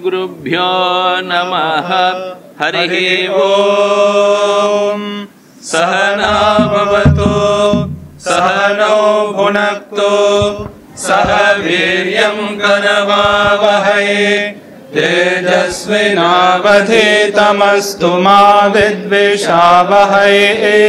श्रीगुरुभ्यो नमः हरिः ॐ सहना भवतु सहनौ भुनक्तु सह वीर्यं करवावहै तेजस्विनावधीतमस्तु मा विद्विषावहै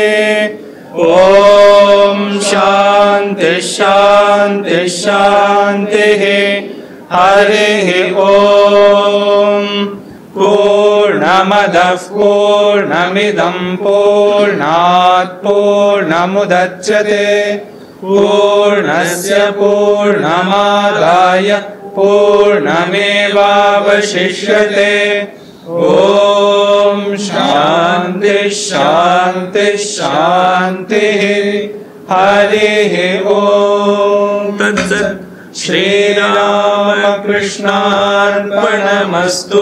ॐ शान्ति शान्ति शान्तिः हरिः ॐ पूर्णमदः पूर्णमिदं पूर्णात् पूर्णमुदच्यते पूर्णस्य पूर्णमादाय पूर्णमेवावशिष्यते ॐ शान्ति शान्ति शान्तिः हरिः ॐ तत्सत् श्रीरामकृष्णार्पणमस्तु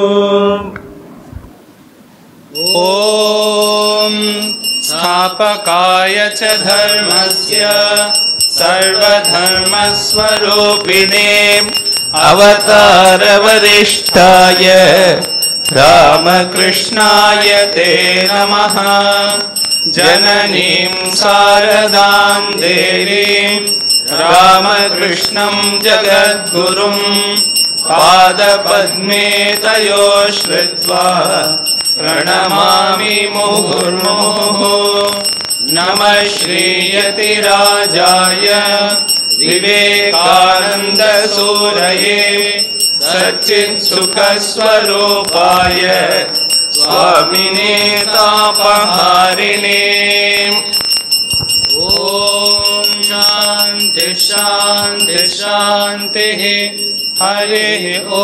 ॐ स्थापकाय च धर्मस्य सर्वधर्मस्वरूपिणे अवतारवरिष्ठाय रामकृष्णाय ते नमः जननीं शारदां देवीं रामकृष्णं जगद्गुरुं पादपद्मे तयो श्रुत्वा प्रणमामि मुहुर्मुहुः नमः श्रीयतिराजाय विवेकानन्दसूरये सच्चित्सुखस्वरूपाय स्वामिने तापहारिणे ॐ शान्ति शान्ति शान्तिः हरिः ॐ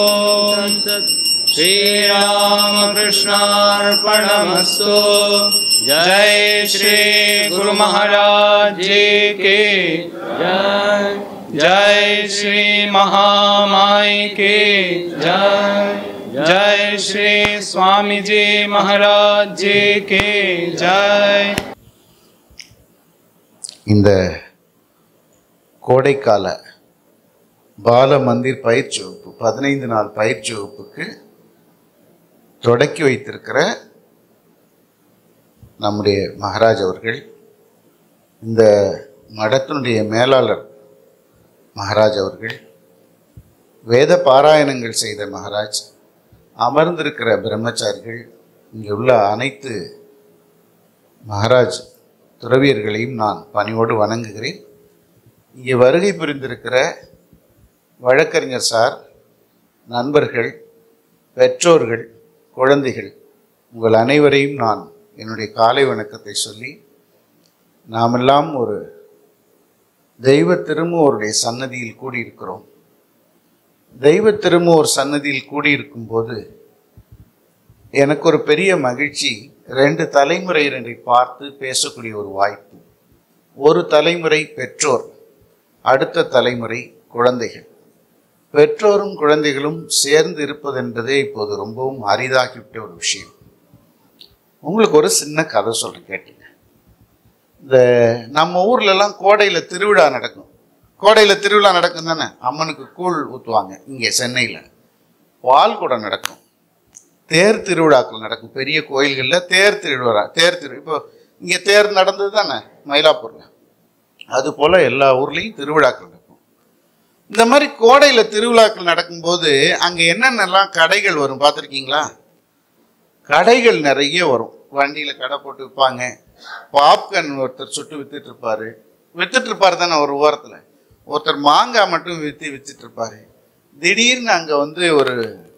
श्रीरामकृष्णार्पणमस्तु जय श्री गुरु महाराज जी की जय जय श्री महामाई की जय जय श्री स्वामी जी महाराज जी की जय இந்த கோடைக்கால பால மந்திர் பயிற்சி வகுப்பு பதினைந்து நாள் பயிற்சி வகுப்புக்கு தொடக்கி வைத்திருக்கிற நம்முடைய மகாராஜ் அவர்கள் இந்த மடத்தினுடைய மேலாளர் மகாராஜ் அவர்கள் வேத பாராயணங்கள் செய்த மகாராஜ் அமர்ந்திருக்கிற பிரம்மச்சாரிகள் இங்கே உள்ள அனைத்து மகாராஜ் துறவியர்களையும் நான் பணியோடு வணங்குகிறேன் இங்கே வருகை புரிந்திருக்கிற வழக்கறிஞர் சார் நண்பர்கள் பெற்றோர்கள் குழந்தைகள் உங்கள் அனைவரையும் நான் என்னுடைய காலை வணக்கத்தை சொல்லி நாமெல்லாம் ஒரு தெய்வ திருமுவோருடைய சன்னதியில் கூடியிருக்கிறோம் தெய்வ திருமுவோர் சன்னதியில் கூடியிருக்கும் போது எனக்கு ஒரு பெரிய மகிழ்ச்சி ரெண்டு தலைமுறையினரை பார்த்து பேசக்கூடிய ஒரு வாய்ப்பு ஒரு தலைமுறை பெற்றோர் அடுத்த தலைமுறை குழந்தைகள் பெற்றோரும் குழந்தைகளும் சேர்ந்து இருப்பது என்பதே இப்போது ரொம்பவும் அரிதாகிவிட்ட ஒரு விஷயம் உங்களுக்கு ஒரு சின்ன கதை சொல்றேன் கேட்டீங்க இந்த நம்ம ஊர்லலாம் கோடையில் திருவிழா நடக்கும் கோடையில் திருவிழா நடக்கும் தானே அம்மனுக்கு கூழ் ஊற்றுவாங்க இங்கே சென்னையில் பால் கூட நடக்கும் தேர் திருவிழாக்கள் நடக்கும் பெரிய கோயில்களில் தேர் திருவிழா தேர் திரு இப்போ இங்கே தேர் நடந்தது தானே மயிலாப்பூரில் அது போல் எல்லா ஊர்லேயும் திருவிழாக்கள் நடக்கும் இந்த மாதிரி கோடையில் திருவிழாக்கள் நடக்கும்போது அங்கே என்னென்னலாம் கடைகள் வரும் பார்த்துருக்கீங்களா கடைகள் நிறைய வரும் வண்டியில் கடை போட்டு விற்பாங்க பாப்கார்ன் ஒருத்தர் சுட்டு வித்துட்டு இருப்பாரு வித்துட்டு இருப்பாரு தானே ஒரு ஓரத்தில் ஒருத்தர் மாங்காய் மட்டும் விற்று வித்துட்டு இருப்பாரு திடீர்னு அங்கே வந்து ஒரு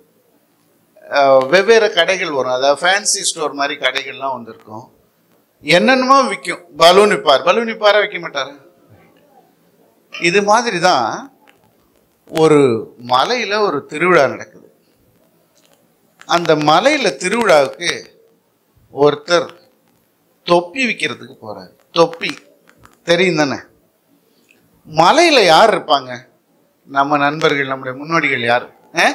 அஹ், வெவ்வேறு கடைகள் வரும் அதாவது ஃபேன்சி ஸ்டோர் மாதிரி கடைகள்லாம் வந்திருக்கும் என்னென்னமோ விற்கும் பலூன் விற்பார் பலூன் விற்பாரா விற்க மாட்டாரா இது மாதிரி தான் ஒரு மலையில் ஒரு திருவிழா நடக்குது அந்த மலையில் திருவிழாவுக்கு ஒருத்தர் தொப்பி விற்கிறதுக்கு போறாரு தொப்பி தெரியும் தானே மலையில் யார் இருப்பாங்க நம்ம நண்பர்கள் நம்முடைய முன்னோடிகள் யார்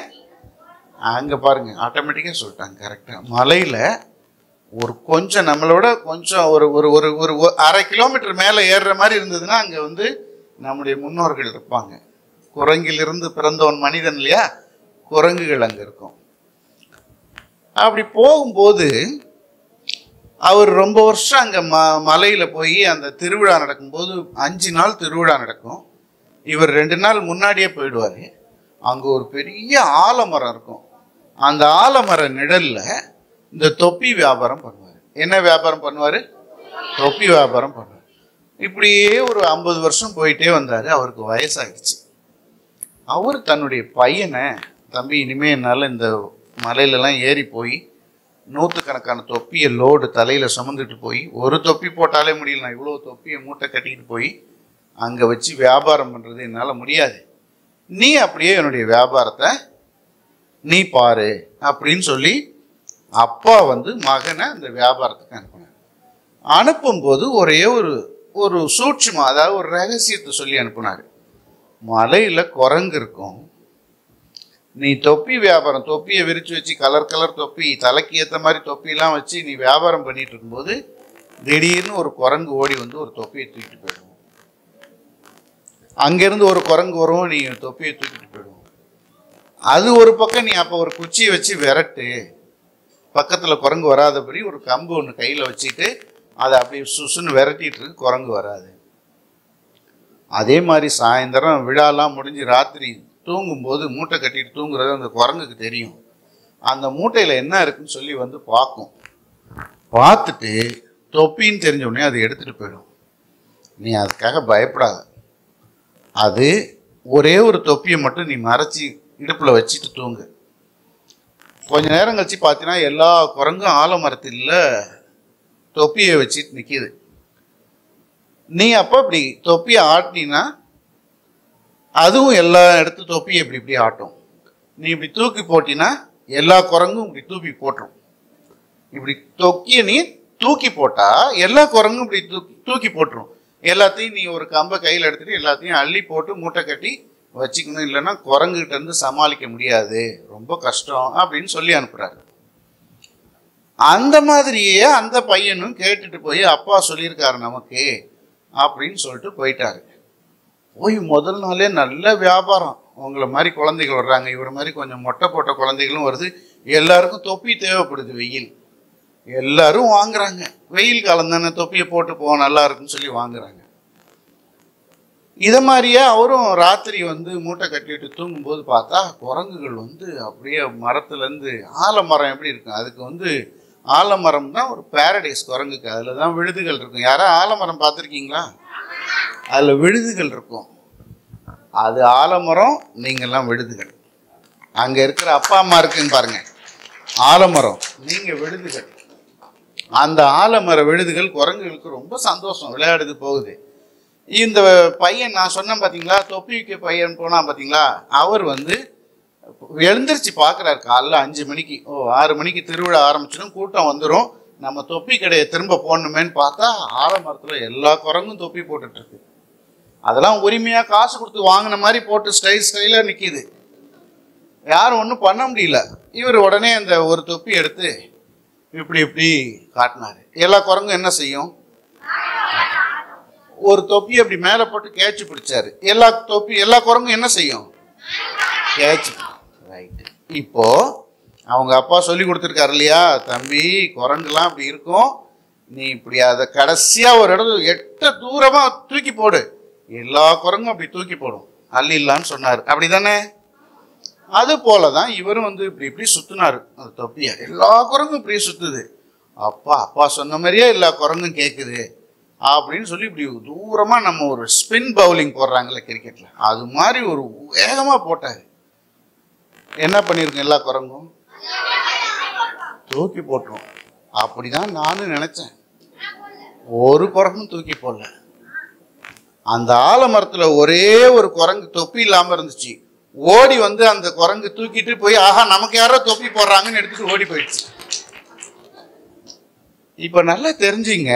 அங்கே பாருங்க ஆட்டோமேட்டிக்காக சொல்லிட்டாங்க கரெக்டாக மலையில் ஒரு கொஞ்சம் நம்மளோட கொஞ்சம் ஒரு ஒரு ஒரு ஒரு ஒ- அரை கிலோமீட்டர் மேலே ஏறுற மாதிரி இருந்ததுன்னா அங்கே வந்து நம்முடைய முன்னோர்கள் இருப்பாங்க குரங்கிலிருந்து பிறந்தவன் மனிதன் இல்லையா குரங்குகள் அங்கே இருக்கும் அப்படி போகும்போது அவர் ரொம்ப வருஷம் அங்கே ம மலையில் போய் அந்த திருவிழா நடக்கும்போது அஞ்சு நாள் திருவிழா நடக்கும் இவர் ரெண்டு நாள் முன்னாடியே போயிடுவார் அங்கே ஒரு பெரிய ஆலமரம் இருக்கும் அந்த ஆலமர நிழல்ல இந்த தொப்பி வியாபாரம் பண்ணுவார் என்ன வியாபாரம் பண்ணுவார் தொப்பி வியாபாரம் பண்ணுவார் இப்படியே ஒரு ஐம்பது வருஷம் போயிட்டே வந்தார் அவருக்கு வயசாகிடுச்சு அவர் தன்னுடைய பையனை தம்பி இனிமே என்னால் இந்த மலையிலலாம் ஏறி போய் நூற்றுக்கணக்கான தொப்பியை லோடு தலையில் சுமந்துட்டு போய் ஒரு தொப்பி போட்டாலே முடியல நான் இவ்வளோ தொப்பியை மூட்டை கட்டிக்கிட்டு போய் அங்கே வச்சு வியாபாரம் பண்ணுறது என்னால் முடியாது நீ அப்படியே என்னுடைய வியாபாரத்தை நீ பாரு அப்படின்னு சொல்லி அப்பா வந்து மகனை அந்த வியாபாரத்துக்கு அனுப்பினார் அனுப்பும்போது ஒரே ஒரு ஒரு சூட்சுமம் அதாவது ஒரு ரகசியத்தை சொல்லி அனுப்புனார் மலையில் குரங்கு இருக்கும் நீ தொப்பி வியாபாரம் தொப்பியை விரிச்சு வச்சு கலர் கலர் தொப்பி தலைக்கு ஏற்ற மாதிரி தொப்பிலாம் வச்சு நீ வியாபாரம் பண்ணிட்டு இருக்கும்போது திடீர்னு ஒரு குரங்கு ஓடி வந்து ஒரு தொப்பியை தூக்கிட்டு போயிடும் அங்கேருந்து ஒரு குரங்கு வரும் நீ தொப்பியை தூக்கிட்டு போயிடுவோம் அது ஒரு பக்கம் நீ அப்போ ஒரு குச்சியை வச்சு விரட்டு பக்கத்தில் குரங்கு வராதபடி ஒரு கம்பு ஒன்று கையில் வச்சுட்டு அதை அப்படியே சுசுன்னு விரட்டிட்டு இருக்கு குரங்கு வராது அதே மாதிரி சாயந்தரம் விழாலாம் முடிஞ்சு ராத்திரி தூங்கும்போது மூட்டை கட்டிட்டு தூங்குறது அந்த குரங்குக்கு தெரியும் அந்த மூட்டையில் என்ன இருக்குன்னு சொல்லி வந்து பார்க்கும் பார்த்துட்டு தொப்பின்னு தெரிஞ்ச உடனே அதை எடுத்துகிட்டு போயிடும் நீ அதுக்காக பயப்படாத அது ஒரே ஒரு தொப்பியை மட்டும் நீ மறைச்சி இடுப்பில் வச்சுட்டு தூங்கு கொஞ்ச நேரம் கழிச்சு பார்த்தீங்கன்னா எல்லா குரங்கும் ஆலமரத்தில் தொப்பியை வச்சுட்டு நிற்கிது நீ அப்போ இப்படி தொப்பியை ஆட்டினா அதுவும் எல்லா இடத்து தொப்பியை இப்படி இப்படி ஆட்டும் நீ இப்படி தூக்கி போட்டினா எல்லா குரங்கும் இப்படி தூக்கி போட்டுரும் இப்படி தொக்கிய நீ தூக்கி போட்டா எல்லா குரங்கும் இப்படி தூக்கி தூக்கி போட்டுரும் எல்லாத்தையும் நீ ஒரு கம்பை கையில் எடுத்துட்டு எல்லாத்தையும் அள்ளி போட்டு மூட்டை கட்டி வச்சுக்கணும் இல்லைன்னா குரங்குகிட்ட இருந்து சமாளிக்க முடியாது ரொம்ப கஷ்டம் அப்படின்னு சொல்லி அனுப்புறாரு அந்த மாதிரியே அந்த பையனும் கேட்டுட்டு போய் அப்பா சொல்லியிருக்காரு நமக்கு அப்படின்னு சொல்லிட்டு போயிட்டாரு போய் முதல் நாளே நல்ல வியாபாரம் உங்களை மாதிரி குழந்தைகள் வர்றாங்க இவர் மாதிரி கொஞ்சம் மொட்டை போட்ட குழந்தைகளும் வருது எல்லாருக்கும் தொப்பி தேவைப்படுது வெயில் எல்லாரும் வாங்குறாங்க வெயில் காலம் தானே தொப்பியை போட்டு போவோம் நல்லா இருக்குன்னு சொல்லி வாங்குறாங்க இதை மாதிரியே அவரும் ராத்திரி வந்து மூட்டை கட்டிட்டு தூங்கும்போது பார்த்தா குரங்குகள் வந்து அப்படியே மரத்துலேருந்து ஆலமரம் எப்படி இருக்கும் அதுக்கு வந்து ஆலமரம் தான் ஒரு பேரடைஸ் குரங்குக்கு அதில் தான் விழுதுகள் இருக்கும் யாரா ஆலமரம் பார்த்துருக்கீங்களா அதில் விழுதுகள் இருக்கும் அது ஆலமரம் நீங்கள்லாம் விழுதுகள் அங்கே இருக்கிற அப்பா அம்மா இருக்குன்னு பாருங்க ஆலமரம் நீங்கள் விழுதுகள் அந்த ஆலமர விழுதுகள் குரங்குகளுக்கு ரொம்ப சந்தோஷம் விளையாடுது போகுது இந்த பையன் நான் சொன்னேன் பார்த்தீங்களா தொப்பிக்கு பையன் போனான் பார்த்தீங்களா அவர் வந்து எழுந்திருச்சு பார்க்குறாரு காலைல அஞ்சு மணிக்கு ஓ ஆறு மணிக்கு திருவிழா ஆரம்பிச்சிடும் கூட்டம் வந்துடும் நம்ம தொப்பி கடையை திரும்ப போடணுமேன்னு பார்த்தா ஆலமரத்தில் எல்லா குரங்கும் தொப்பி போட்டுட்டு இருக்கு அதெல்லாம் உரிமையாக காசு கொடுத்து வாங்கின மாதிரி போட்டு ஸ்டைல் ஸ்டைலாக நிற்கிது யாரும் ஒன்றும் பண்ண முடியல இவர் உடனே அந்த ஒரு தொப்பி எடுத்து இப்படி இப்படி காட்டினாரு எல்லா குரங்கும் என்ன செய்யும் ஒரு தொப்பி அப்படி மேலே போட்டு கேட்ச் பிடிச்சாரு எல்லா தொப்பி எல்லா குரங்கும் என்ன செய்யும் கேட்ச் ரைட் இப்போ அவங்க அப்பா சொல்லி கொடுத்துருக்காரு இல்லையா தம்பி குரங்குலாம் அப்படி இருக்கும் நீ இப்படி அதை கடைசியா ஒரு இடம் எட்ட தூரமா தூக்கி போடு எல்லா குரங்கும் அப்படி தூக்கி போடும் அள்ளிடலான்னு சொன்னார் அப்படிதானே அது போல தான் இவரும் வந்து இப்படி இப்படி சுத்தினாரு அந்த தொப்பியை எல்லா குரங்கும் இப்படி சுத்துது அப்பா அப்பா சொன்ன மாதிரியே எல்லா குரங்கும் கேட்குது அப்படின்னு சொல்லி இப்படி தூரமா நம்ம ஒரு ஸ்பின் பவுலிங் போடுறாங்கல்ல கிரிக்கெட்ல அது மாதிரி ஒரு வேகமா போட்டாரு என்ன பண்ணிருக்கோம் எல்லா குரங்கும் தூக்கி போட்டுரும் அப்படிதான் நானும் நினைச்சேன் ஒரு குரங்கும் தூக்கி போடல அந்த ஆலமரத்துல ஒரே ஒரு குரங்கு தொப்பி இல்லாம இருந்துச்சு ஓடி வந்து அந்த குரங்கு தூக்கிட்டு போய் ஆஹா நமக்கு யாரோ தொப்பி போடுறாங்கன்னு எடுத்துட்டு ஓடி போயிடுச்சு இப்ப நல்லா தெரிஞ்சுங்க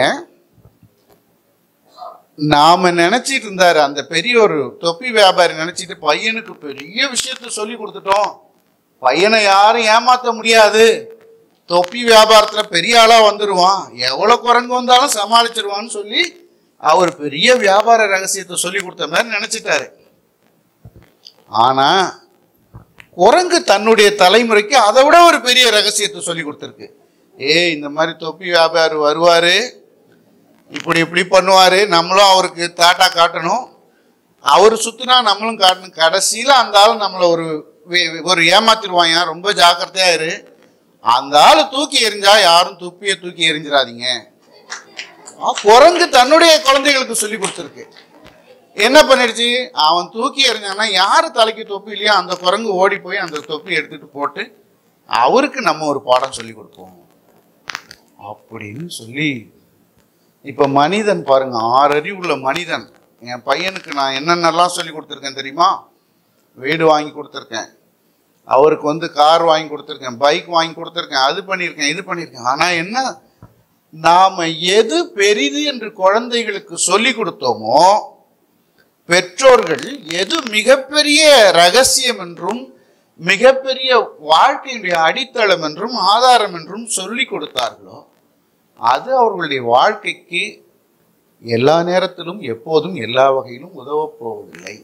நாம நினைச்சிட்டு இருந்தாரு அந்த பெரிய ஒரு தொப்பி வியாபாரி நினைச்சிட்டு பையனுக்கு பெரிய விஷயத்த சொல்லி கொடுத்துட்டோம் பையனை யாரும் ஏமாத்த முடியாது தொப்பி வியாபாரத்துல பெரிய ஆளா வந்துருவான் எவ்வளவு குரங்கு வந்தாலும் சமாளிச்சிருவான்னு சொல்லி அவர் பெரிய வியாபார ரகசியத்தை சொல்லி கொடுத்த மாதிரி நினைச்சிட்டாரு ஆனா குரங்கு தன்னுடைய தலைமுறைக்கு அதை விட ஒரு பெரிய ரகசியத்தை சொல்லி கொடுத்துருக்கு ஏய் இந்த மாதிரி தொப்பி வியாபாரி வருவாரு இப்படி இப்படி பண்ணுவாரு நம்மளும் அவருக்கு தாட்டா காட்டணும் அவர் சுத்தினா நம்மளும் காட்டணும் கடைசியில அந்த ஆள் நம்மளை ஒரு வே- ஒரு ஏமாத்திடுவாங்க ரொம்ப ஜாக்கிரதையா இரு அந்த ஆளு தூக்கி எறிஞ்சா யாரும் துப்பியை தூக்கி எறிஞ்சிடாதீங்க ஆ, குரங்கு தன்னுடைய குழந்தைகளுக்கு சொல்லி கொடுத்துருக்கு என்ன பண்ணிடுச்சு அவன் தூக்கி எறிஞ்சான்னா யாரு தலைக்கு தொப்பி இல்லையோ அந்த குரங்கு ஓடி போய் அந்த தொப்பி எடுத்துட்டு போட்டு அவருக்கு நம்ம ஒரு பாடம் சொல்லி கொடுப்போம் அப்படின்னு சொல்லி இப்ப மனிதன் பாருங்க ஆறு அறிவுள்ள மனிதன் என் பையனுக்கு நான் என்னென்னலாம் சொல்லி கொடுத்துருக்கேன் தெரியுமா வீடு வாங்கி கொடுத்துருக்கேன் அவருக்கு வந்து கார் வாங்கி கொடுத்துருக்கேன் பைக் வாங்கி கொடுத்துருக்கேன் அது பண்ணியிருக்கேன் இது பண்ணியிருக்கேன் ஆனா என்ன நாம எது பெரிது என்று குழந்தைகளுக்கு சொல்லி கொடுத்தோமோ பெற்றோர்கள் எது மிகப்பெரிய ரகசியம் என்றும் மிகப்பெரிய வாழ்க்கையினுடைய அடித்தளம் என்றும் ஆதாரம் என்றும் சொல்லி கொடுத்தார்களோ அது அவர்களுடைய வாழ்க்கைக்கு எல்லா நேரத்திலும் எப்போதும் எல்லா வகையிலும் உதவப் போவதில்லை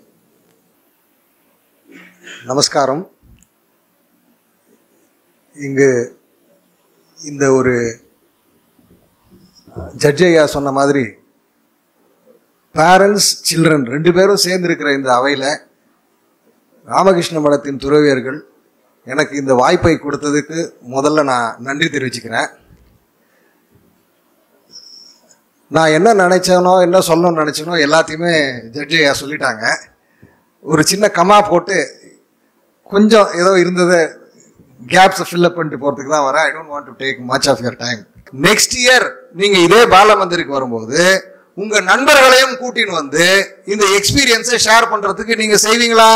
நமஸ்காரம் இங்கு இந்த ஒரு ஜட்ஜ் ஐயா சொன்ன மாதிரி பேரண்ட்ஸ் சில்ட்ரன் ரெண்டு பேரும் சேர்ந்திருக்கிற இந்த அவையில் ராமகிருஷ்ண மடத்தின் துறவியர்கள் எனக்கு இந்த வாய்ப்பை கொடுத்ததுக்கு முதல்ல நான் நன்றி தெரிவிச்சுக்கிறேன் நான் என்ன நினைச்சேனோ என்ன சொல்லணும்னு நினைச்சேனோ எல்லாத்தையுமே ஜட்ஜ் ஐயா சொல்லிட்டாங்க ஒரு சின்ன கமா போட்டு கொஞ்சம் ஏதோ இருந்ததை கேப்ஸை ஃபில்அப் பண்ணிட்டு போகிறதுக்கு தான் வரேன் I don't want to take much of your time next year நீங்கள் இதே பாலமந்திருக்கு வரும்போது உங்கள் நண்பர்களையும் கூட்டின்னு வந்து இந்த எக்ஸ்பீரியன்ஸை ஷேர் பண்ணுறதுக்கு நீங்கள் செய்வீங்களா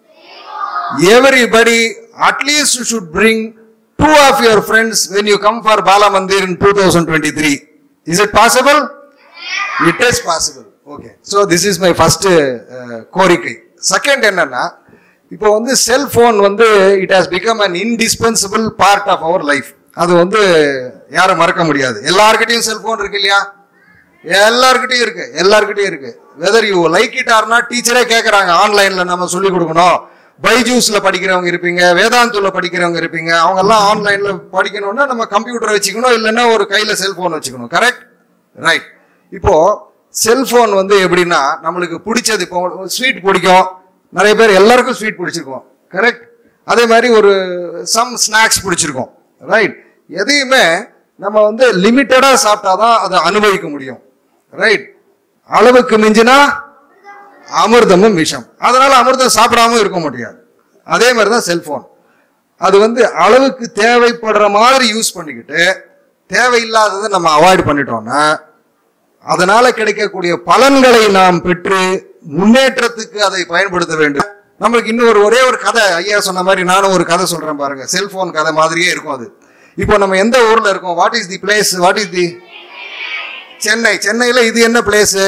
everybody at least should bring two of your friends when you come for Balamandir in two thousand twenty three is it possible it is possible okay so this is my first கோரிக்கை செகண்ட் என்னன்னா இப்போ வந்து cellphone வந்து it has become an indispensable part of our life அது வந்து யாரும் மறக்க முடியாது எல்லார்கிட்டயும் செல்போன் இருக்கு இல்லையா எல்லார்கிட்டயும் இருக்கு எல்லார்கிட்டயும் இருக்கு வெதர் யூ லைக் இட் ஆர்னா டீச்சரே கேட்குறாங்க ஆன்லைன்ல நம்ம சொல்லி கொடுக்கணும் பைஜூஸ்ல படிக்கிறவங்க இருப்பீங்க வேதாந்துல படிக்கிறவங்க இருப்பீங்க அவங்க எல்லாம் ஆன்லைன்ல படிக்கணும்னா நம்ம கம்ப்யூட்டர் வச்சுக்கணும் இல்லைன்னா ஒரு கையில செல்போன் வச்சுக்கணும் கரெக்ட் ரைட் இப்போ செல்போன் வந்து எப்படின்னா நம்மளுக்கு பிடிச்சது இப்போ ஸ்வீட் பிடிக்கும் நிறைய பேர் எல்லாருக்கும் ஸ்வீட் பிடிச்சிருக்கும் கரெக்ட் அதே மாதிரி ஒரு சம் ஸ்நாக்ஸ் பிடிச்சிருக்கும் ரைட் எதையுமே நம்ம வந்து லிமிட்டடா சாப்பிட்டாதான் அதை அனுபவிக்க முடியும் ரைட் அளவுக்கு மிஞ்சினா அமிர்தமும் விஷம் அதனால அமிர்தம் சாப்பிடாம இருக்க முடியாது அதே மாதிரி தான் செல்போன் அது வந்து அளவுக்கு தேவைப்படுற மாதிரி யூஸ் பண்ணிக்கிட்டு தேவையில்லாததை நம்ம அவாய்ட் பண்ணிட்டோம்னா அதனால கிடைக்கக்கூடிய பலன்களை நாம் பெற்று முன்னேற்றத்துக்கு அதை பயன்படுத்த வேண்டும் நம்மளுக்கு இன்னும் ஒரு ஒரே ஒரு கதை ஐயா சொன்ன மாதிரி நானும் ஒரு கதை சொல்றேன் பாருங்க செல்போன் கதை மாதிரியே இருக்கும் அது இப்போ நம்ம எந்த ஊர்ல இருக்கோம் what is the place what is the Chennai சென்னையில இது என்ன பிளேஸ்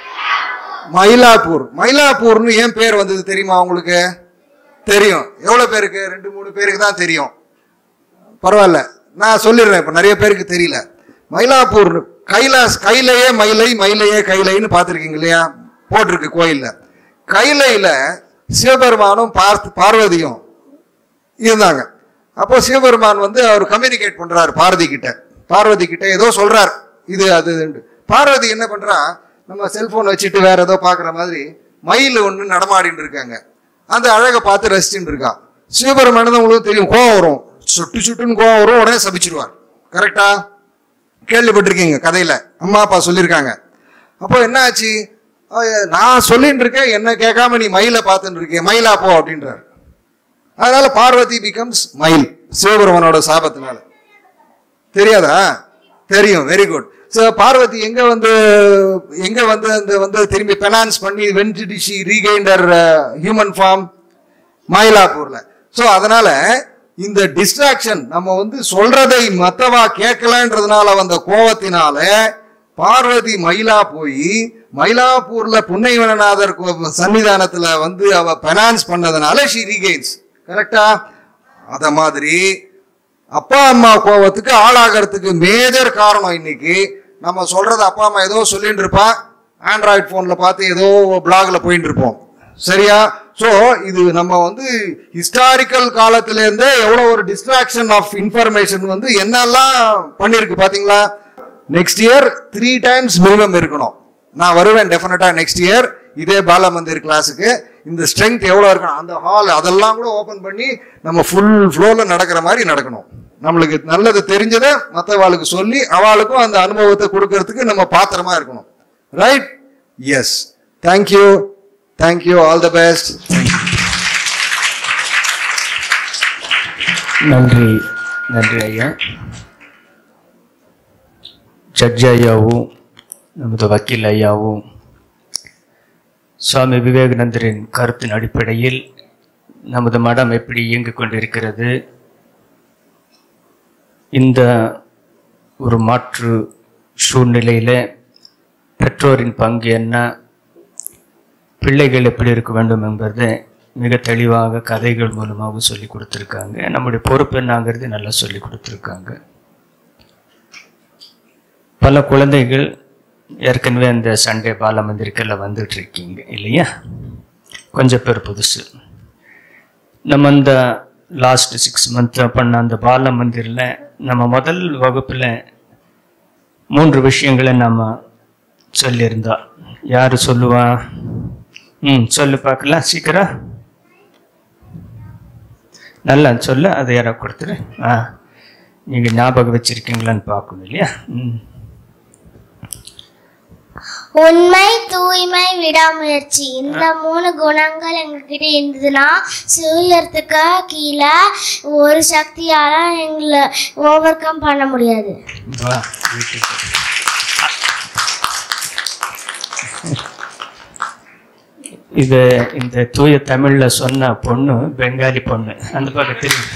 மயிலாப்பூர் மயிலாப்பூர்னு ஏன் பேர் வந்தது தெரியுமா உங்களுக்கு தெரியும் எவ்வளவு பேருக்கு ரெண்டு மூணு பேருக்கு தான் தெரியும் பரவாயில்ல நான் சொல்லிடுறேன் இப்போ நிறைய பேருக்கு தெரியல மயிலாப்பூர் கைலாஸ் கைலையே மயிலை மயிலையே கைலைன்னு பார்த்துருக்கீங்க இல்லையா போட்டிருக்கு கோயில்ல கைலையில சிவபெருமானும் பார்த்து பார்வதியும் இருந்தாங்க அப்போ சிவபெருமான் வந்து அவர் கம்யூனிகேட் பண்றாரு பார்வதி கிட்ட பார்வதி கிட்ட ஏதோ சொல்றார் இது அது இதுன்ட்டு. பார்வதி என்ன பண்றா நம்ம செல்போன் வச்சுட்டு வேற ஏதோ பார்க்குற மாதிரி மயில் ஒன்று நடமாடின்னு இருக்காங்க அந்த அழகை பார்த்து ரசிச்சுட்டு இருக்கா சிவபெருமான் தான் உங்களுக்கு தெரியும் கோவம் வரும் சுட்டு சுட்டுன்னு கோவம் வரும் உடனே சபிச்சிருவார் கரெக்டா கேள்விப்பட்டிருக்கீங்க கதையில அம்மா அப்பா சொல்லியிருக்காங்க அப்போ என்ன ஆச்சு அஹ் நான் சொல்லிட்டு இருக்கேன் என்ன கேட்காம நீ மயிலை பார்த்துட்டு இருக்கேன் மயிலா போ அப்படின்றார் அதனால பார்வதி பிகம்ஸ் மயில் சிவபெருமனோட சாபத்தினால தெரியாதா தெரியும் வெரி குட் ஸோ பார்வதி எங்க வந்து எங்க வந்து அந்த வந்து திரும்பி பெனான்ஸ் பண்ணி வென் டிட் ஷி ரீகைண்டர் ஹியூமன் ஃபார்ம் மயிலாப்பூர்ல ஸோ அதனால இந்த டிஸ்ட்ராக்ஷன் நம்ம வந்து சொல்றதை மத்தவா கேட்கலன்றதுனால வந்த கோவத்தினால பார்வதி மயிலா போய் மயிலாப்பூர்ல புன்னைவனநாதர் கோ- சன்னிதானத்துல வந்து அவ பெனான்ஸ் பண்ணதுனால ஷி ரீகெயின்ஸ் கரெக்டா அத மாதிரி அப்பா அம்மா கோவத்துக்கு ஆளாகிறதுக்கு மேஜர் காரணம் இன்னைக்கு நம்ம சொல்றது அப்பா அம்மா ஏதோ சொல்லிட்டு இருப்பா ஆண்ட்ராய்ட் போன்ல பார்த்து ஏதோ பிளாக்ல போயிட்டு இருப்போம் சரியா ஸோ இது நம்ம வந்து ஹிஸ்டாரிக்கல் காலத்துல இருந்தே எவ்வளவு ஒரு டிஸ்ட்ராக்ஷன் ஆஃப் இன்ஃபர்மேஷன் வந்து என்னெல்லாம் பண்ணிருக்கு பாத்தீங்களா next year three times minimum இருக்கணும் நான் வருவேன் டெஃபினட்டா நெக்ஸ்ட் இயர் இதே பால மந்திர் கிளாஸுக்கு இந்த ஸ்ட்ரென்த் எவ்வளோ இருக்கணும் அந்த ஹால் அதெல்லாம் கூட ஓப்பன் பண்ணி நம்ம ஃபுல் ஃப்ளோவில் நடக்கிற மாதிரி நடக்கணும் நம்மளுக்கு நல்லது தெரிஞ்சதை மற்றவாளுக்கு சொல்லி அவளுக்கும் அந்த அனுபவத்தை கொடுக்கறதுக்கு நம்ம பாத்திரமா இருக்கணும் right yes thank you thank you all the best நன்றி நன்றி ஐயா ஜட்ஜ் ஐயாவும் நமது வக்கீல் ஐயாவும் சுவாமி விவேகானந்தரின் கருத்தின் அடிப்படையில் நமது மடம் எப்படி இயங்கிக் கொண்டிருக்கிறது இந்த ஒரு மாற்று சூழ்நிலையில் பெற்றோரின் பங்கு என்ன பிள்ளைகள் எப்படி இருக்க வேண்டும் என்பதை மிக தெளிவாக கதைகள் மூலமாக சொல்லி கொடுத்துருக்காங்க நம்முடைய பொறுப்பு என்னங்கிறது நல்லா சொல்லி கொடுத்துருக்காங்க பல குழந்தைகள் ஏற்கனவே அந்த சண்டே பால மந்திரிக்கெல்லாம் வந்துட்டு இருக்கீங்க இல்லையா கொஞ்சம் பேர் புதுசு நம்ம அந்த லாஸ்ட் சிக்ஸ் மந்த் பண்ண அந்த பால மந்திரில் நம்ம முதல் வகுப்பில் மூன்று விஷயங்களை நம்ம சொல்லியிருந்தோம் யார் சொல்லுவா ம் சொல்லு பார்க்கலாம் சீக்கிரம் நல்லா சொல்லு அதை யாரோ கொடுத்துரு ஆ நீங்கள் ஞாபகம் வச்சிருக்கீங்களான்னு பார்க்கணும் இல்லையா ம் உண்மை தூய்மை விடாமுயற்சி இந்த மூணு குணங்கள் எங்ககிட்ட இருந்ததுன்னா சுயத்துக்கு கீழே ஒரு சக்தியால எங்களை ஓவர் கம் பண்ண முடியாது வா வீட்டுக்கு இது இந்த தூய தமிழ்ல சொன்ன பொண்ணு பெங்காலி பொண்ணு அந்த பக்கம் திரும்பி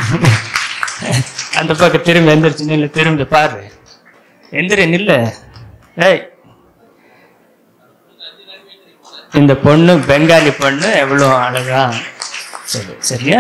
அந்த பக்கம் திரும்பி எந்திரிச்சு நில்லு திரும்பி பாரு எந்திரி நில்லு ஏய் இந்த பொண்ணு பெங்காலி பொண்ணு எவ்வளோ அழகா சரி சரியா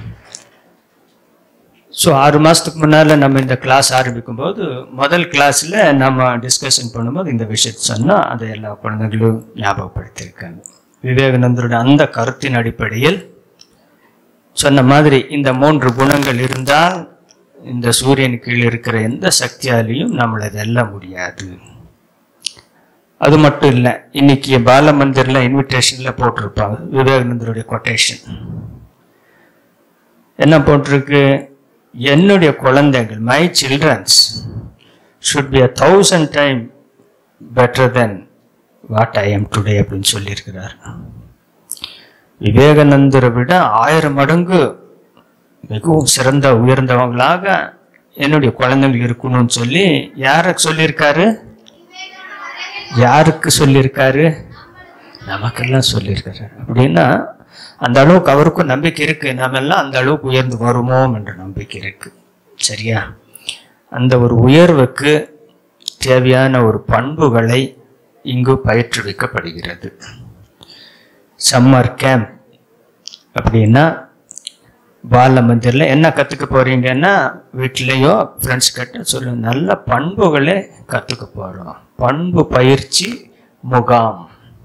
ஸோ ஆறு மாதத்துக்கு முன்னால் நம்ம இந்த கிளாஸ் ஆரம்பிக்கும் போது முதல் கிளாஸில் நம்ம டிஸ்கஷன் பண்ணும்போது இந்த விஷயத்தை சொன்னால் அதை எல்லா குழந்தைகளும் ஞாபகப்படுத்தியிருக்காங்க விவேகானந்தருடைய அந்த கருத்தின் அடிப்படையில் சொன்ன மாதிரி இந்த மூன்று குணங்கள் இருந்தால் இந்த சூரியன் கீழ் இருக்கிற எந்த சக்தியாலையும் நம்மளை வெல்ல முடியாது அது மட்டும் இல்லை இன்னைக்கு பால மந்திரில் இன்விடேஷனில் போட்டிருப்பாங்க விவேகானந்தருடைய கொட்டேஷன் என்ன போட்டிருக்கு என்னுடைய குழந்தைகள் my childrens should be a thousand time better then what I am today அப்படின்னு சொல்லியிருக்கிறார் விவேகானந்தரை விட ஆயிரம் மடங்கு மிகவும் சிறந்த உயர்ந்தவங்களாக என்னுடைய குழந்தைகள் இருக்கணும்னு சொல்லி யாருக்கு சொல்லியிருக்காரு யாருக்கு சொல்லியிருக்காரு நமக்கெல்லாம் சொல்லியிருக்காரு அப்படின்னா அந்த அளவுக்கு அவருக்கும் நம்பிக்கை இருக்கு நாம எல்லாம் அந்த அளவுக்கு உயர்ந்து வருமோம் என்ற நம்பிக்கை இருக்கு சரியா அந்த ஒரு உயர்வுக்கு தேவையான ஒரு பண்புகளை இங்கு பயிற்றுவிக்கப்படுகிறது சம்மர் கேம்ப் அப்படின்னா பால மந்திரில் என்ன கற்றுக்க போறீங்கன்னா வீட்லேயோ ஃப்ரெண்ட்ஸ் கிட்ட சொல்லு நல்ல பண்புகளை கற்றுக்க போகிறோம் பண்பு பயிற்சி முகாம்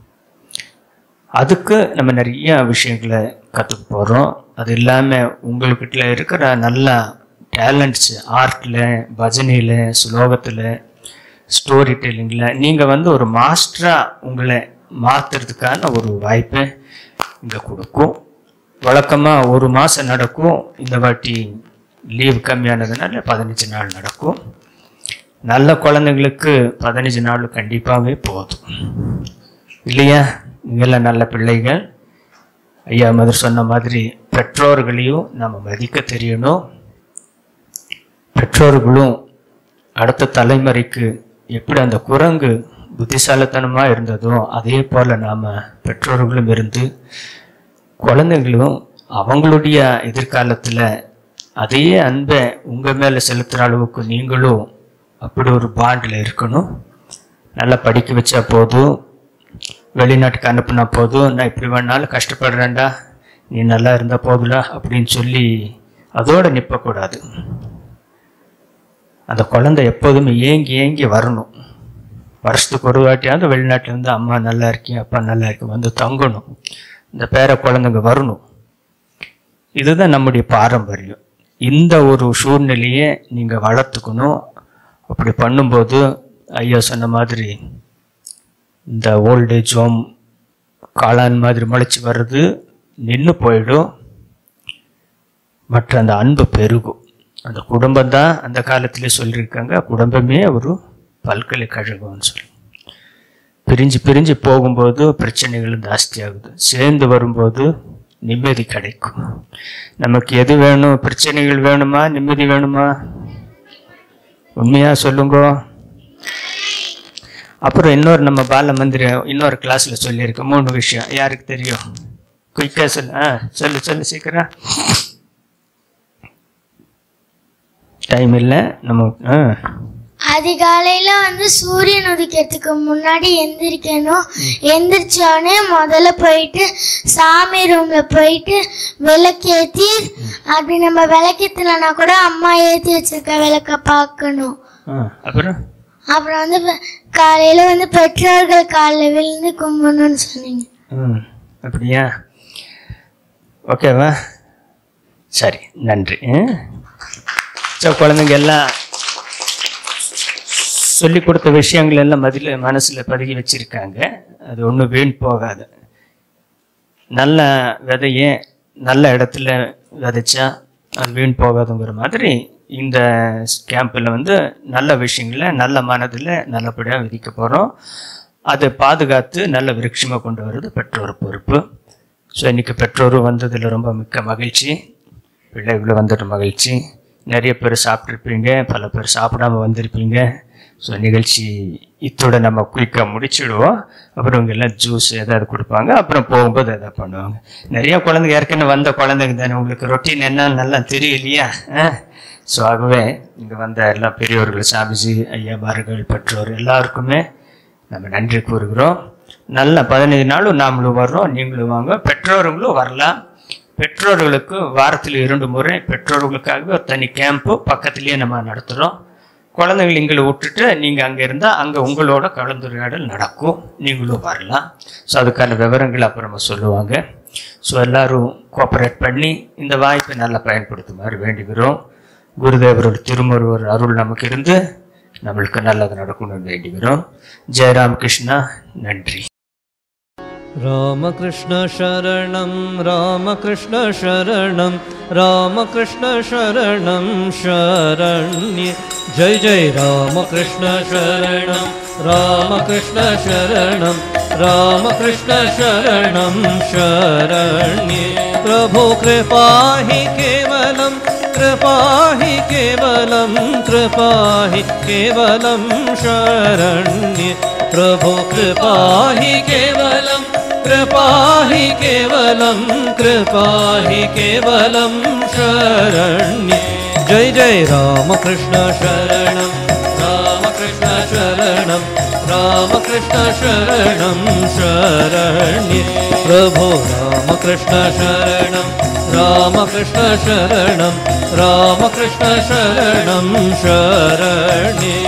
அதுக்கு நம்ம நிறைய விஷயங்களை கற்றுக்க போகிறோம் அது இல்லாமல் உங்கள்கிட்ட இருக்கிற நல்ல டேலண்ட்ஸ் ஆர்ட்டில் பஜனையில் ஸ்லோகத்தில் ஸ்டோரி டெல்லிங்கில் நீங்கள் வந்து ஒரு மாஸ்டராக உங்களை மாற்றுறதுக்கான ஒரு வாய்ப்பை இங்கே கொடுக்கும் வழக்கமாக ஒரு மாதம் நடக்கும் இந்த வாட்டி லீவ் கம்மியானதுனால பதினஞ்சு நாள் நடக்கும் நல்ல குழந்தைங்களுக்கு பதினஞ்சு நாள் கண்டிப்பாகவே போதும் இல்லையா நீங்களாம் நல்ல பிள்ளைகள் ஐயா மதர் சொன்ன மாதிரி பெற்றோர்களையும் நம்ம மதிக்க தெரியணும் பெற்றோர்களும் அடுத்த தலைமுறைக்கு எப்படி அந்த குரங்கு புத்திசாலித்தனமாக இருந்ததோ அதே போல் நாம் பெற்றோர்களும் இருந்து குழந்தைங்களும் அவங்களுடைய எதிர்காலத்தில் அதே அன்பை உங்கள் மேலே செலுத்துகிற அளவுக்கு நீங்களும் அப்படி ஒரு பாண்டில் இருக்கணும் நல்லா படிக்க வச்சா போதும் வெளிநாட்டுக்கு அனுப்புனா போதும் நான் இப்படி வேணாலும் கஷ்டப்படுறேன்டா நீ நல்லா இருந்தால் போதுடா அப்படின்னு சொல்லி அதோட நிற்பக்கூடாது அந்த குழந்தை எப்போதுமே ஏங்கி ஏங்கி வரணும் வருஷத்துக்கு ஒரு வாட்டியாவது வெளிநாட்டில் இருந்து அம்மா நல்லா இருக்கேன் அப்பா நல்லா இருக்கேன் வந்து தங்கணும் இந்த பேர குழந்தைங்க வரணும் இதுதான் நம்முடைய பாரம்பரியம் இந்த ஒரு சூழ்நிலையை நீங்கள் வளர்த்துக்கணும் அப்படி பண்ணும்போது ஐயா சொன்ன மாதிரி இந்த ஓல்டேஜ் ஹோம் காளான் மாதிரி முளைச்சி வர்றது நின்று போயிடும் மற்ற அந்த அன்பு பெருகும் அந்த குடும்பம் தான் அந்த காலத்திலே சொல்லியிருக்காங்க குடும்பமே ஒரு பல்கலைக்கழகம்னு சொல்லி பிரிஞ்சு பிரிஞ்சு போகும்போது பிரச்சனைகள் ஜாஸ்தியாகுது சேர்ந்து வரும்போது நிம்மதி கிடைக்கும் நமக்கு எது வேணும் பிரச்சனைகள் வேணுமா நிம்மதி வேணுமா உண்மையா சொல்லுங்க அப்புறம் இன்னொரு நம்ம பால மந்திரி இன்னொரு கிளாஸ்ல சொல்லியிருக்கோம் மூணு விஷயம் யாருக்கு தெரியும் குயிக்கா சொல்லு ஆ சொல்லு சொல்லு சீக்கிரம் டைம் இல்லை நம்ம ஆ அதிகாலையில வந்து சூரியன் உதிக்கிறதுக்கு முன்னாடி எந்திரிக்கணும் எந்திரிச்சோடனே முதல்ல போயிட்டு சாமி ரூம்ல போயிட்டு விளக்கேத்தி அப்படி நம்ம விளக்கேத்தலனா கூட அம்மா ஏத்தி வச்சிருக்க விளக்க பார்க்கணும் ஆ அப்புறம் அப்புறம் வந்து பெ- காலையில வந்து பெற்றோர்கள் காலில் விழுந்து கும்பிடணும்னு சொன்னீங்க ம் அப்படியா ஓகேவா சரி நன்றி ஸோ குழந்தைங்க எல்லாம் சொல்லி கொடுத்த விஷயங்கள் எல்லாம் மதில மனசில் பதுக்கி வச்சிருக்காங்க அது ஒன்றும் வீண் போகாது நல்ல விதைய நல்ல இடத்துல விதைச்சா அது வீண் போகாதுங்கிற மாதிரி இந்த கேம்பில் வந்து நல்ல விஷயங்களை நல்ல மனதில் நல்லபடியாக விதிக்க போகிறோம் அதை பாதுகாத்து நல்ல விருட்சமாக கொண்டு வர்றது பெற்றோர் பொறுப்பு ஸோ இன்றைக்கி பெற்றோரும் வந்ததில் ரொம்ப மிக்க மகிழ்ச்சி பிள்ளைகளும் வந்துட்டு மகிழ்ச்சி நிறைய பேர் சாப்பிட்ருப்பீங்க பல பேர் சாப்பிடாம வந்திருப்பீங்க ஸோ நிகழ்ச்சி இத்தோட நம்ம குயிக்காக முடிச்சிடுவோம் அப்புறம் இவங்க எல்லாம் ஜூஸ் ஏதாவது கொடுப்பாங்க அப்புறம் போகும்போது எதாவது பண்ணுவாங்க நிறைய குழந்தைங்க ஏற்கனவே வந்த குழந்தைங்க தானே உங்களுக்கு ரொட்டீன் என்னன்னு நல்லா தெரியலையா ஸோ ஆகவே இங்கே வந்த எல்லா பெரியவர்கள் சாமிஜி ஐயாமார்கள் பெற்றோர் எல்லாருக்குமே நம்ம நன்றி கூறுகிறோம் நல்ல பதினைந்து நாளும் நாமளும் வர்றோம் நீங்களும் வாங்க பெற்றோர்களும் வரலாம் பெற்றோர்களுக்கு வாரத்தில் இரண்டு முறை பெற்றோர்களுக்காகவே ஒரு தனி கேம்ப்பு பக்கத்துலேயே நம்ம நடத்துகிறோம் குழந்தைகள் எங்களை விட்டுட்டு நீங்கள் அங்கே இருந்தால் அங்கே உங்களோட கலந்துரையாடல் நடக்கும் நீங்களும் வரலாம் ஸோ அதுக்கான விவரங்கள் அப்புறமா சொல்லுவாங்க ஸோ எல்லாரும் கோஆப்ரேட் பண்ணி இந்த வாய்ப்பை நல்லா பயன்படுத்துமாறு வேண்டுகிறோம் குருதேவரோட திருமருவர் அருள் நமக்கு இருந்து நம்மளுக்கு நல்லது நடக்கணும்னு வேண்டுகிறோம் ஜெயராம் கிருஷ்ணா நன்றி रामकृष्ण शरणं रामकृष्ण शरणं रामकृष्ण शरणं शरण्ये जय जय रामकृष्ण शरणं रामकृष्ण शरणं रामकृष्ण शरणं शरण्ये प्रभो कृपा हि केवलं कृपा हि केवलं कृपा हि केवलं शरण्ये प्रभो कृपा हि केवलं कृपा हि केवलं कृपा हि केवलं शरण्ये जय जय रामकृष्ण शरणं रामकृष्ण शरणं रामकृष्ण शरणं शरण्ये प्रभो रामकृष्ण शरणं रामकृष्ण शरणं रामकृष्ण शरणं शरण्ये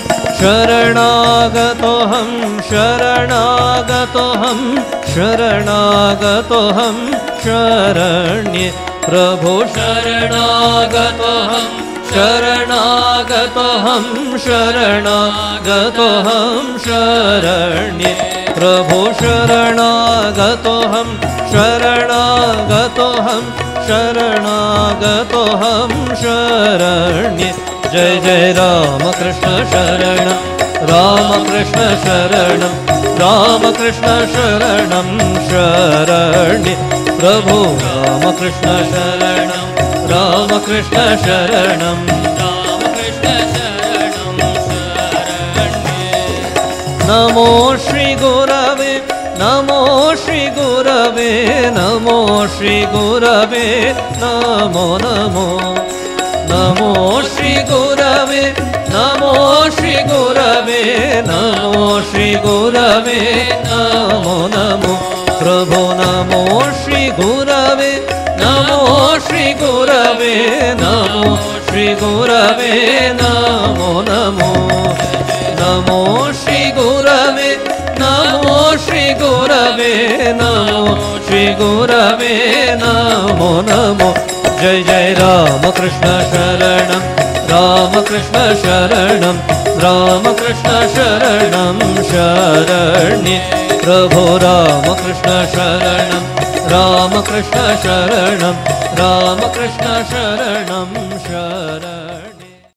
शरणागतोऽहं शरणागतोऽहं शरणागतोऽहं शरण्ये प्रभो शरणागतोऽहं शरणागतोऽहं शरणागतोऽहं शरण्ये प्रभो शरणागतोऽहं शरणागतोऽहं शरणागतोऽहं शरण्ये जय जय रामकृष्ण शरणं रामकृष्ण शरणं रामकृष्ण शरणं शरण्ये प्रभु रामकृष्ण शरणं रामकृष्ण शरणं रामकृष्ण शरणं शरण्ये नमो श्रीगुरवे नमो श्रीगुरवे नमो श्रीगुरवे नमो नमो नमो श्रीगुरवे नमो श्रीगुरवे नमो श्रीगुरवे नमो नमो प्रभो नमो श्रीगुरवे नमो श्रीगुरवे नमो श्रीगुरवे नमो नमो नमो श्रीगुरवे नमो श्रीगुरवे नमो श्रीगुरवे नमो नमो जय जय रामकृष्ण शरणं रामकृष्ण शरणं रामकृष्ण शरणं शरण्ये प्रभो रामकृष्ण शरणं रामकृष्ण शरणं रामकृष्ण शरणं शरण